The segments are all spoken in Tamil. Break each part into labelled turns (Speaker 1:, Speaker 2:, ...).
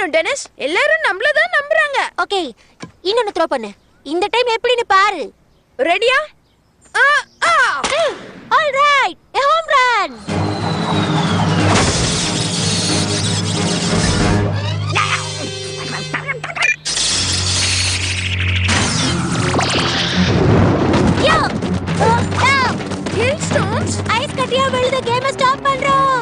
Speaker 1: செய்யணும் டெனிஸ் எல்லாரும் நம்மள தான் நம்புறாங்க
Speaker 2: ஓகே இன்னொன்னு த்ரோ பண்ணு இந்த டைம் எப்படின்னு பாரு
Speaker 1: ரெடியா
Speaker 2: all right a home run yo
Speaker 1: hail stones
Speaker 2: ice கட்டியா விழுத கேமை ஸ்டாப் பண்றோம்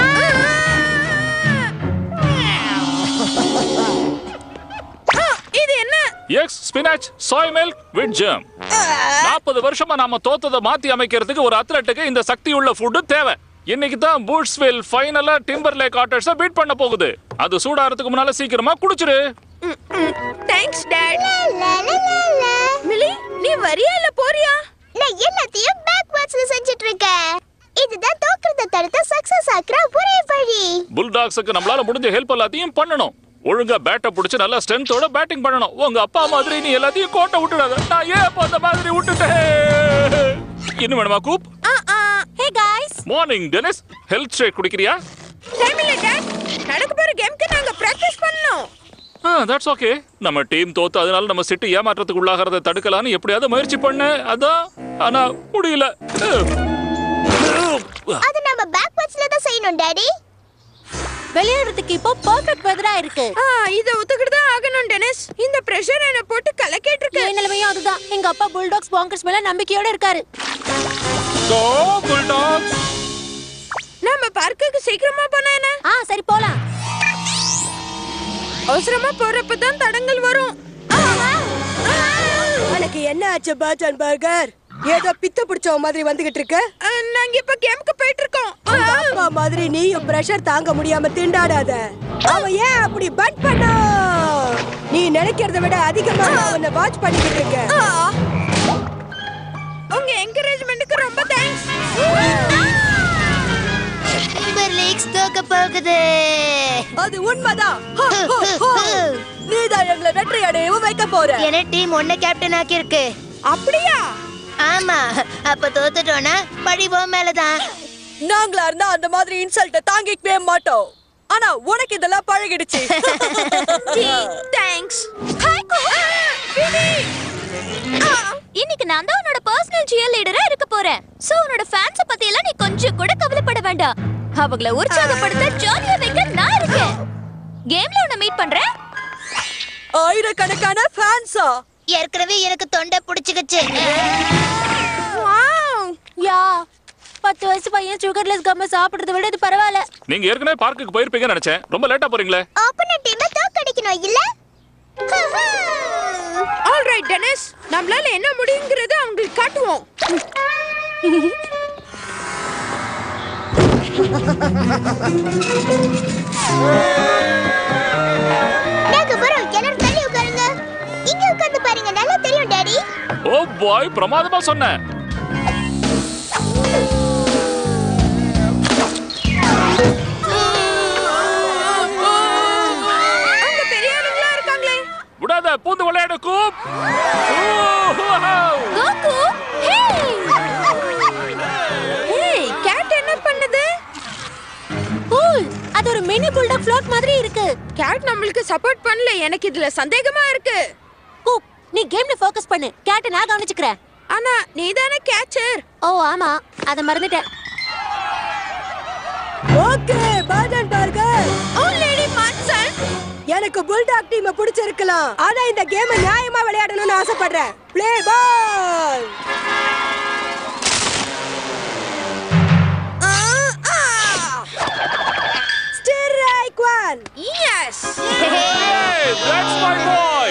Speaker 1: இது என்ன
Speaker 3: eggs spinach chai milk with gem நாற்பது வருஷமா நாம தோத்ததை மாத்தி அமைக்கிறதுக்கு ஒரு அத்லட்டுக்கு இந்த சக்தி உள்ள ஃபுட் தேவை இன்னைக்கு தான் பூட்ஸ்வில் ஃபைனலா டிம்பர் லேக் ஆட்டர்ஸ பீட் பண்ண போகுது அது சூடாறதுக்கு முன்னால சீக்கிரமா குடிச்சிரு
Speaker 1: தேங்க்ஸ் டாட் மிலி நீ வரியா இல்ல போறியா
Speaker 4: நான் எல்லாத்தையும் பேக்வர்ட்ஸ்ல செஞ்சுட்டு இருக்கேன் இதுதான் தோக்குறத தடுத்த சக்சஸ் ஆக்குற ஒரே வழி
Speaker 3: புல்டாக்ஸுக்கு நம்மளால முடிஞ்ச ஹெல்ப் எல்லாத்தையும் பண்ணணும் ஒழுங்கா பேட்டை புடிச்சு நல்லா ஸ்ட்ரென்த்தோட பேட்டிங் பண்ணணும் உங்க அப்பா மாதிரி நீ எல்லாத்தையும் கோட்டை விட்டுடாத நான் ஏன் அப்ப அந்த மாதிரி விட்டுட்டேன் இன்னும் வேணுமா கூப்
Speaker 2: hey guys
Speaker 3: morning Dennis health shake குடிக்கிறியா
Speaker 1: டைம் இல்ல டாட் நடக்க போற கேம்க்கு நாங்க பிராக்டிஸ் பண்ணனும்
Speaker 3: ஆ தட்ஸ் ஓகே நம்ம டீம் தோத்து அதனால நம்ம சிட்டி ஏமாற்றத்துக்கு உள்ளாகிறத தடுக்கலாம்னு எப்படியாவது முயற்சி பண்ணேன் அதான் ஆனா முடியல
Speaker 4: அது நம்ம பேக்வர்ட்ஸ்ல தான் செய்யணும் டாடி
Speaker 2: விளையாடுறதுக்கு இப்போ பெர்ஃபெக்ட் வெதரா இருக்கு
Speaker 1: ஆ இத ஒத்துக்கிட்டு தான் ஆகணும் டெனிஸ் இந்த பிரஷர் என்ன போட்டு கலக்கிட்டு இருக்கு
Speaker 2: என் நிலைமையும் அதுதான் எங்க அப்பா புல்டாக்ஸ் பாங்கர்ஸ் மேல நம்பிக்கையோட இருக்காரு
Speaker 3: கோ புல்டாக்ஸ்
Speaker 1: நம்ம பார்க்குக்கு சீக்கிரமா போனா என்ன
Speaker 2: ஆ சரி போலாம்
Speaker 1: அவசரமா போறப்ப தான் தடங்கள் வரும்
Speaker 5: உனக்கு என்ன ஆச்சு பாஜான் பர்கர் ஏதோ பித்த பிடிச்ச மாதிரி வந்துகிட்டு இருக்க
Speaker 1: ஆ, நாங்க இப்ப கேம்க்கு போயிட்டு இருக்கோம்
Speaker 5: உங்க அப்பா மாதிரி நீயும் பிரஷர் தாங்க முடியாம திண்டாடாத அவன் ஏன் அப்படி பட் பண்ணா நீ நினைக்கிறத விட அதிகமா அவனை வாட்ச் பண்ணிக்கிட்டு இருக்க
Speaker 1: ஆ. உங்க என்கரேஜ்மெண்ட்டுக்கு ரொம்ப தேங்க்ஸ்
Speaker 4: டிம்பர் லீக்ஸ் தோக்க போகுது
Speaker 5: அது உண்மைதான் ஹோ, ஹோ, ஹோ. நீதான் எங்களை வெற்றி அடையவும் வைக்க போற
Speaker 4: என டீம் ஒன்ன கேப்டன் ஆக்கியிருக்கு
Speaker 1: அப்படியா
Speaker 4: ஆமா அப்ப தோத்துட்டோம்னா பழி உன் மேலதான்
Speaker 5: நாங்களா இருந்தா அந்த மாதிரி இன்சல்ட்ட தாங்கிக்கவே மாட்டோம் ஆனா உனக்கு இதெல்லாம் பழகிடுச்சு
Speaker 1: தேங்க்ஸ்
Speaker 2: இன்னைக்கு நான் தான் உன்னோட பர்சனல் சியர் லீடரா இருக்க போறேன் சோ உன்னோட ஃபேன்ஸ பத்தி எல்லாம் நீ கொஞ்சம் கூட கவலைப்பட வேண்டாம் அவங்கள உற்சாகப்படுத்த ஜாலியா வைக்க நான் இருக்கேன் கேம்ல உன்னை மீட் பண்றேன்
Speaker 5: ஆயிரக்கணக்கான ஃபேன்ஸா
Speaker 4: ஏற்கனவே எனக்கு தொண்டை புடிச்சுக்கிச்சு
Speaker 2: யா பத்து வயசு பையன் சுகர்லெஸ் கம்ம சாப்பிடுறத விட இது பரவாயில்ல
Speaker 3: நீங்க ஏற்கனவே பார்க்குக்கு போயிருப்பீங்கன்னு நினைச்சேன் ரொம்ப லேட்டா போறீங்களே
Speaker 4: ஆப்போனன்ட் டீமை தோக்கடிக்கணும் இல்ல
Speaker 1: ஆல் ரைட் டெனிஸ் நம்மளால என்ன முடியுங்கிறது அவங்களுக்கு காட்டுவோம்
Speaker 4: நாங்க போறோம் எல்லாரும் தள்ளி உட்காருங்க இங்க உட்கார்ந்து பாருங்க நல்லா தெரியும் டாடி
Speaker 3: ஓ பாய் பிரமாதமா சொன்னேன்
Speaker 1: அங்க பெரிய ஆளுங்களா இருக்காங்களே
Speaker 3: விடாத பூந்து விளையாடு கூப்
Speaker 2: கோகு ஹே
Speaker 1: ஏய் கேட் என்ன பண்ணுது
Speaker 2: கூல் அது ஒரு மினி புல்டாக் ஃப்ளோட் மாதிரி இருக்கு
Speaker 1: கேட் நம்மளுக்கு சப்போர்ட் பண்ணல எனக்கு இதுல சந்தேகமா இருக்கு
Speaker 2: கூப் நீ கேம்ல ஃபோக்கஸ் பண்ணு கேட்ட நான் கவனிச்சுக்கிறேன்
Speaker 1: ஆனா நீதானே கேச்சர்
Speaker 2: ஓ ஆமா அத மறந்துட்டேன்
Speaker 5: ஓகே பாஜன் பர்கர்
Speaker 1: ஓ லேடி மான்சன்
Speaker 5: எனக்கு புல்டாக் டீமை பிடிச்சிருக்கலாம் ஆனா இந்த கேமை நியாயமா விளையாடணும்னு ஆசைப்படுறேன் play ball strike one
Speaker 1: yes
Speaker 3: Hey, that's my boy.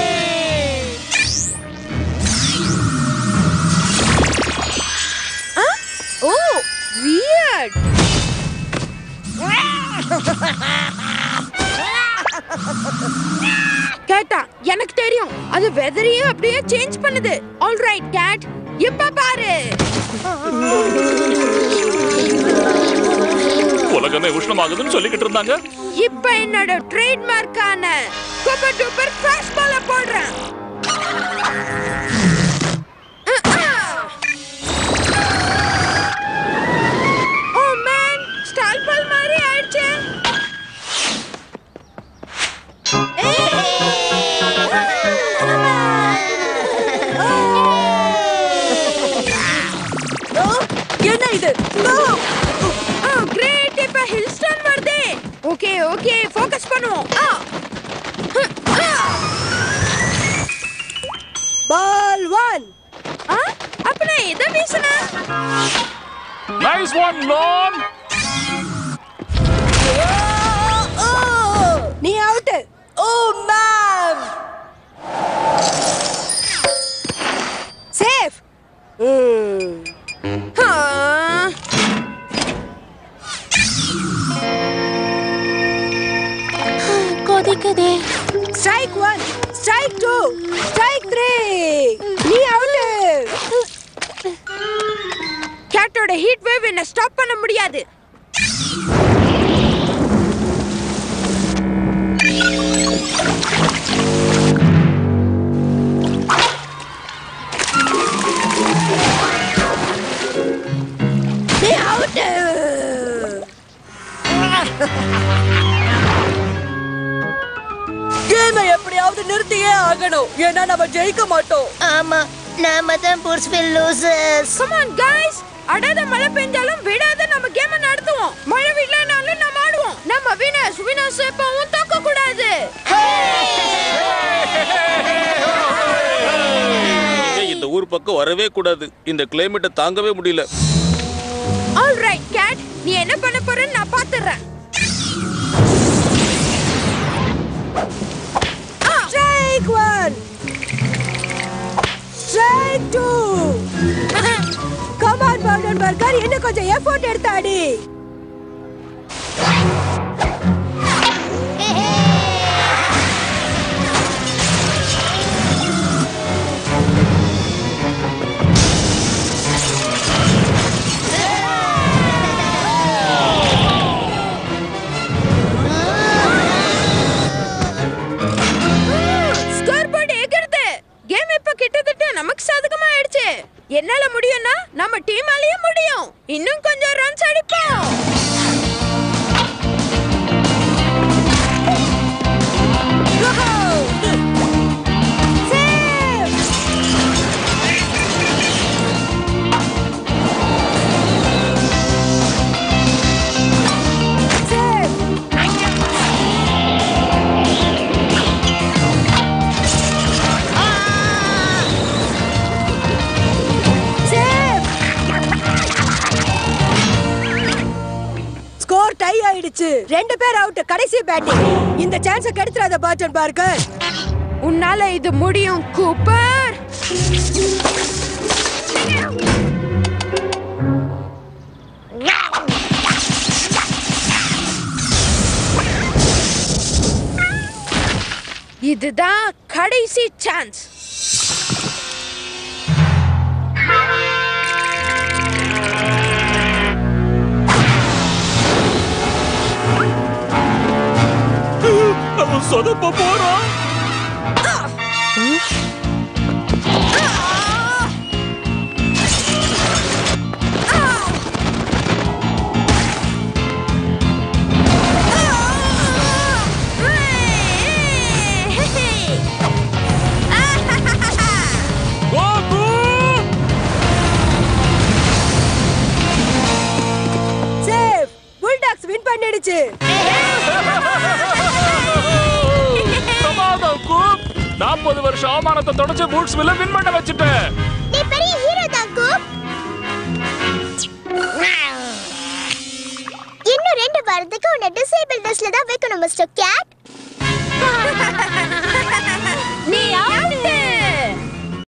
Speaker 1: Oh weird கேட்டா எனக்கு தெரியும் அது வெதரையும் அப்படியே சேஞ்ச் பண்ணுது ஆல் ரைட் கேட் இப்ப பாரு
Speaker 3: உலகமே உஷ்ணமாகுதுன்னு சொல்லிக்கிட்டு இருந்தாங்க
Speaker 1: இப்ப என்னோட ட்ரேட்மார்க்கான சூப்பர் டூப்பர் கிராஷ் பால போடுறேன் ஓ மேன் ஸ்டால் பால் மாதிரி ஆயிடுச்சு கிரேட் இப்ப ஹில்ஸ்டன் வருது ஓகே ஓகே ஃபோக்கஸ் பண்ணுவோம் ஆ.
Speaker 5: பால் ஒன்
Speaker 1: ஆ, அப்ப நான் எதை வீசினேன்
Speaker 3: நைஸ் ஒன் லோன்
Speaker 5: நீ அவுட் ஓ மேம் சேஃப்
Speaker 1: ஆ.
Speaker 2: கொதிக்குதே
Speaker 5: strike one strike two strike three நீ அவுட்
Speaker 1: கேட்டோட ஹீட் வேவ் என்ன ஸ்டாப் பண்ண முடியாது
Speaker 5: நீ அவுட் கேமை எப்படியாவது நிறுத்தியே ஆகணும் ஏன்னா நம்ம ஜெயிக்க மாட்டோம்
Speaker 4: ஆமா நாம தான் புர்ஸ்வில் லூசர்ஸ்
Speaker 1: கம் ஆன் गाइस அடாத மழை பெஞ்சாலும் விடாத நம்ம கேம் நடத்துவோம் மழை விடலனாலும் நம்ம ஆடுவோம் நம்ம வினஸ் வினஸ் எப்பவும் தோக்க கூடாது
Speaker 6: ஏய், இந்த ஊர் பக்கம் வரவே கூடாது இந்த கிளைமேட்டை தாங்கவே முடியல
Speaker 1: ஆல் ரைட் கேட் நீ என்ன பண்ண போறன்னு நான் பாத்துறேன்
Speaker 5: strike one strike two come on Bowden Burger இன்னும் கொஞ்சம் எஃபோர்ட் எடுத்து ஆடி
Speaker 1: ஸ்கோர் போர்டு எகிறுது கேம் இப்ப கிட்டத்தட்ட நமக்கு சாதகமா ஆயிடுச்சு என்னால முடியும்னா நம்ம டீமாலயே முடியும் இன்னும் கொஞ்சம் ரன்ஸ் அடிப்போம்
Speaker 5: ஸ்கோர் டை ஆயிடுச்சு ரெண்டு பேர் அவுட் கடைசி பேட்டிங் இந்த சான்ஸ கெடுத்துறாத பாட்டன் பார்க்கர்
Speaker 1: உன்னால இது முடியும் கூப்பர் இதுதான் கடைசி சான்ஸ்
Speaker 6: அவன் சொதப்ப போறான் கோகு
Speaker 5: சேஃப் புல்டாக்ஸ் வின் பண்ணிடுச்சு
Speaker 3: பிரமாதம் கூப் நாற்பது வருஷம் அவமானத்தை தொடச்சு பூட்ஸ் வில்ல வின் பண்ண வச்சுட்டேன்
Speaker 4: நீ பெரிய ஹீரோ தான் கூப் இன்னும் ரெண்டு வாரத்துக்கு உன்னை டிசேபிள் ட்ரெஸ்ல தான் வைக்கணும் மிஸ்டர் கேட்